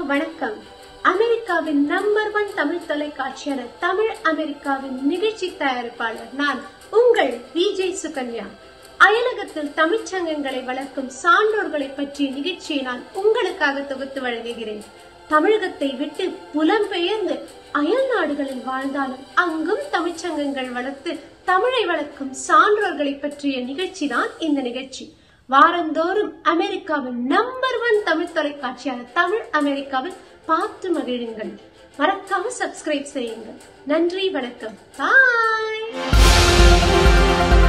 வணக்கம் அமெரிக்காவின் number one Tamil தொலைக்காட்சியான தமிழ் அமெரிக்காவின் நிகழ்ச்சி தயாரிப்பாளர் நான் உங்கள் விஜய் சுகன்யா அயலகத்தில் தமிழ்ச்சங்கங்களை வளர்க்கும் சான்றோர்களை பற்றிய நிகழ்ச்சியை நான் உங்களுக்காக தொகுத்து வழங்குகிறேன் தமிழகத்தை விட்டு புலம்பெயர்ந்து அயல் நாடுகளில் வாழ்ந்தாலும் அங்கும் தமிழ்ச்சங்கங்கள் வளர்த்து தமிழை வளர்க்கும் சான்றோர்களை பற்றிய நிகழ்ச்சி தான் இந்த நிகழ்ச்சி வாரந்தோறும் அமெரிக்காவின் நம்பர் ஒன் தமிழ் தொலைக்காட்சியான தமிழ் அமெரிக்காவில் பார்த்து மகிழுங்கள் மறக்காம சப்ஸ்கிரைப் செய்யுங்கள் நன்றி வணக்கம் பாய்